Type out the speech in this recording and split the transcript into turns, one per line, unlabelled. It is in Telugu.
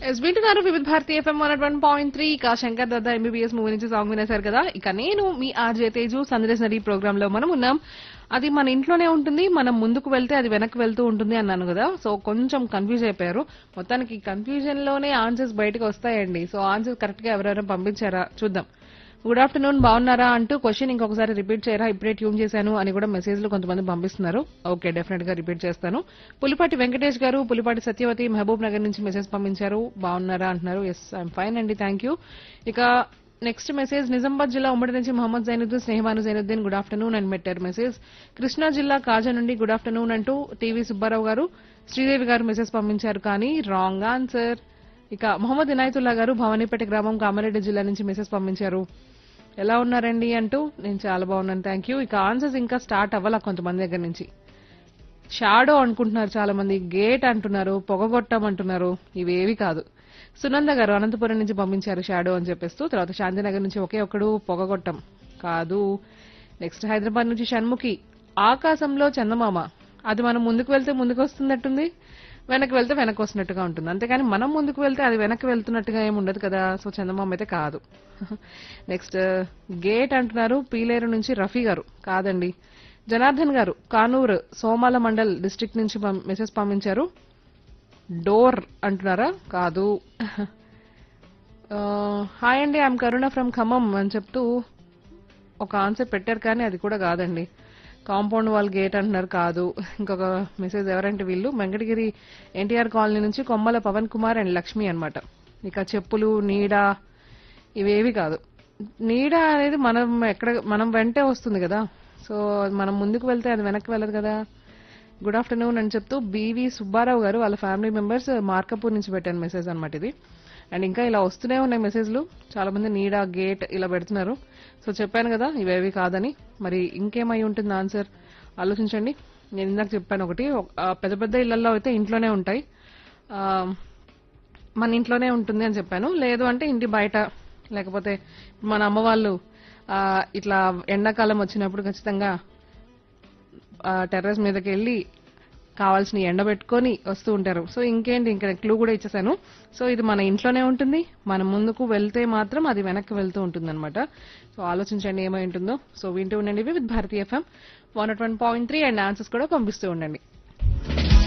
ఎస్ వింటున్నారు Vividh Bharati FM one one point three ఇక శంకర్ దత్త ఎంబీబీఎస్ మూవీ నుంచి సాంగ్ వినేశారు కదా ఇక నేను మీ ఆర్జే తేజు సందేశ్ నది ప్రోగ్రామ్ లో మనం ఉన్నాం అది మన ఇంట్లోనే ఉంటుంది మనం ముందుకు వెళ్తే అది వెనక్కి వెళ్తూ ఉంటుంది అన్నాను కదా సో కొంచెం కన్ఫ్యూజ్ అయిపోయారు మొత్తానికి కన్ఫ్యూజన్ లోనే ఆన్సర్స్ బయటకు వస్తాయండి సో ఆన్సర్స్ కరెక్ట్ గా ఎవరెవరైనా పంపించారా చూద్దాం గుడ్ ఆఫ్టర్నూన్ బాగున్నారా అంటూ క్వశ్చన్ ఇంకొకసారి రిపీట్ చేయరా ఇప్పుడే ట్యూన్ చేశాను అని కూడా మెసేజ్లు కొంతమంది పంపిస్తున్నారు ఓకే డెఫినెట్ గా రిపీట్ చేస్తాను పులిపాటి వెంకటేష్ గారు పులిపాటి సత్యవతి మహబూబ్ నగర్ నుంచి మెసేజ్ పంపించారు బాగున్నారా అంటున్నారు ఎస్ ఐఎమ్ ఫైన్ అండి థ్యాంక్ యూ ఇక నెక్స్ట్ మెసేజ్ నిజామాబాద్ జిల్లా ఉమ్మడి నుంచి మహమ్మద్ జైనుద్దీన్ స్నేహమాను జైనుద్దీన్ గుడ్ ఆఫ్టర్నూన్ అని పెట్టారు మెసేజ్ కృష్ణా జిల్లా కాజా నుండి గుడ్ ఆఫ్టర్నూన్ అంటూ టీవీ సుబ్బారావు గారు శ్రీదేవి గారు మెసేజ్ పంపించారు కానీ రాంగ్ ఆన్సర్ ఇక మొహమ్మద్ ఇనాయతుల్లా గారు భవానీపేట గ్రామం కామారెడ్డి జిల్లా నుంచి మెసేజ్ పంపించారు ఎలా ఉన్నారండి అంటూ నేను చాలా బాగున్నాను థ్యాంక్ యూ ఇక ఆన్సర్స్ ఇంకా స్టార్ట్ అవ్వాలా కొంతమంది దగ్గర నుంచి షాడో అనుకుంటున్నారు చాలా మంది గేట్ అంటున్నారు పొగగొట్టం అంటున్నారు ఇవేవి కాదు సునంద గారు అనంతపురం నుంచి పంపించారు షాడో అని చెప్పేస్తూ తర్వాత శాంతినగర్ నుంచి ఒకే ఒక్కడు పొగగొట్టం కాదు నెక్స్ట్ హైదరాబాద్ నుంచి షణ్ముఖి ఆకాశంలో చందమామ అది మనం ముందుకు వెళ్తే ముందుకు వస్తున్నట్టుంది వెనక్కి వెళ్తే వెనక్కి వస్తున్నట్టుగా ఉంటుంది అంతేగాని మనం ముందుకు వెళ్తే అది వెనక్కి వెళ్తున్నట్టుగా ఏమి ఉండదు కదా సో చందమామ అయితే కాదు నెక్స్ట్ గేట్ అంటున్నారు పీలేరు నుంచి రఫీ గారు కాదండి జనార్దన్ గారు కానూరు సోమాల మండల్ డిస్ట్రిక్ట్ నుంచి పం- మెసేజ్ పంపించారు డోర్ అంటున్నారా కాదు ఆ, హాయ్ అండి ఐఎమ్ కరుణ ఫ్రమ్ ఖమ్మం అని చెప్తూ ఒక ఆన్సర్ పెట్టారు కానీ అది కూడా కాదండి కాంపౌండ్ వాల్ గేట్ అంటున్నారు కాదు ఇంకొక మెసేజ్ ఎవరంటే వీళ్ళు వెంకటగిరి ఎన్టీఆర్ కాలనీ నుంచి కొమ్మల పవన్ కుమార్ అండ్ లక్ష్మి అన్నమాట ఇక చెప్పులు నీడ ఇవేవి కాదు నీడ అనేది మనం ఎక్కడ మనం వెంటే వస్తుంది కదా సో మనం ముందుకు వెళ్తే అది వెనక్కి వెళ్ళదు కదా గుడ్ ఆఫ్టర్నూన్ అని చెప్తూ బీవీ సుబ్బారావు గారు వాళ్ళ ఫ్యామిలీ మెంబర్స్ మార్కపూర్ నుంచి పెట్టాను మెసేజ్ అనమాట ఇది అండ్ ఇంకా ఇలా వస్తూనే ఉన్నాయి మెసేజ్లు చాలా మంది నీడ గేట్ ఇలా పెడుతున్నారు సో చెప్పాను కదా ఇవేవి కాదని మరి ఇంకేమై ఉంటుంది ఆన్సర్ ఆలోచించండి నేను ఇందాక చెప్పాను ఒకటి ఒక- ఆ పెద్ద పెద్ద ఇళ్లలో అయితే ఇంట్లోనే ఉంటాయి ఆ, మన ఇంట్లోనే ఉంటుంది అని చెప్పాను లేదు అంటే ఇంటి బయట లేకపోతే మన అమ్మ వాళ్ళు ఆ, ఇట్లా ఎండాకాలం వచ్చినప్పుడు ఖచ్చితంగా టెర్రస్ మీదకి వెళ్ళి కావాల్సిన ఎండ పెట్టుకొని వస్తూ ఉంటారు సో ఇంకేంటి ఇంకా క్లూ కూడా ఇచ్చేసాను సో ఇది మన ఇంట్లోనే ఉంటుంది మనం ముందుకు వెళ్తే మాత్రం అది వెనక్కి వెళ్తూ ఉంటుంది అనమాట సో ఆలోచించండి ఏమై ఉంటుందో సో వింటూ ఉండండి with Bharatiya FM one one point three and answers కూడా పంపిస్తూ ఉండండి